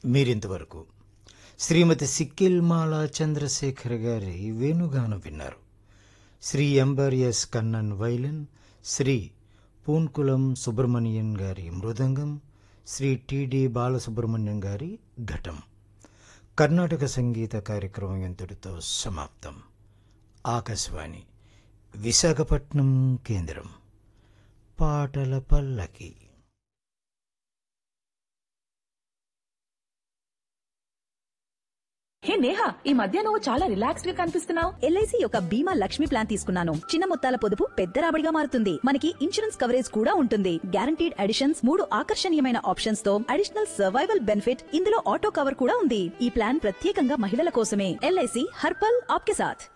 మీరింతవరకు శ్రీమతి సిక్కిల్మాల చంద్రశేఖర్ గారి వేణుగానం విన్నారు శ్రీ ఎంబర్ ఎస్ కన్నన్ వైలన్ శ్రీ పూన్కులం సుబ్రహ్మణ్యన్ గారి మృదంగం శ్రీ టిడి బాలసుబ్రహ్మణ్యం గారి ఘటం కర్ణాటక సంగీత కార్యక్రమం ఇంతటితో సమాప్తం ఆకాశవాణి విశాఖపట్నం కేంద్రం పాటల పల్లకి హే నేహా ఈ మధ్య నువ్వు చాలా రిలాక్స్డ్ గా కనిపిస్తున్నావు ఎల్ఐసి యొక్క బీమా లక్ష్మి ప్లాన్ తీసుకున్నాను చిన్న మొత్తాల పొదుపు పెద్ద రాబడిగా మారుతుంది మనకి ఇన్సూరెన్స్ కవరేజ్ కూడా ఉంటుంది గ్యారంటీడ్ అడిషన్స్ మూడు ఆకర్షణీయమైన ఆప్షన్స్ తో అడిషనల్ సర్వైవల్ బెనిఫిట్ ఇందులో ఆటో కవర్ కూడా ఉంది ఈ ప్లాన్ ప్రత్యేకంగా మహిళల కోసమే ఎల్ఐసి హర్పల్ ఆప్కే సాథ్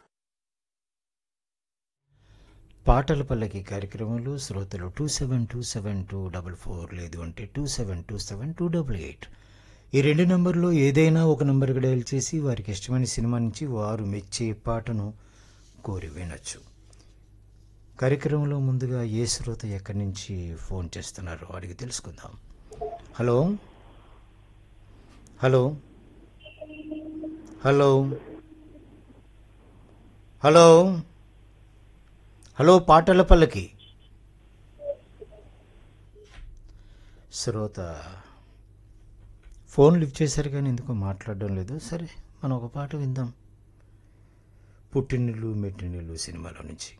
పాటల పల్లకి కార్యక్రమంలో శ్రోతలు two seven two seven two double four లేదు అంటే two seven two seven two double eight ఈ రెండు నంబర్లో ఏదైనా ఒక నంబర్కి డయల్ చేసి వారికి ఇష్టమైన సినిమా నుంచి వారు మెచ్చే పాటను కోరి వినొచ్చు కార్యక్రమంలో ముందుగా ఏ శ్రోత ఎక్కడి నుంచి ఫోన్ చేస్తున్నారో అడిగి తెలుసుకుందాం hello hello hello hello hello పాటల పల్లకి శ్రోత ఫోన్ లిఫ్ట్ చేశారు కానీ ఎందుకో మాట్లాడడం లేదు సరే మనం ఒక పాట విందాం పుట్టినిల్లు మెట్టినిల్లు సినిమాలో నుంచి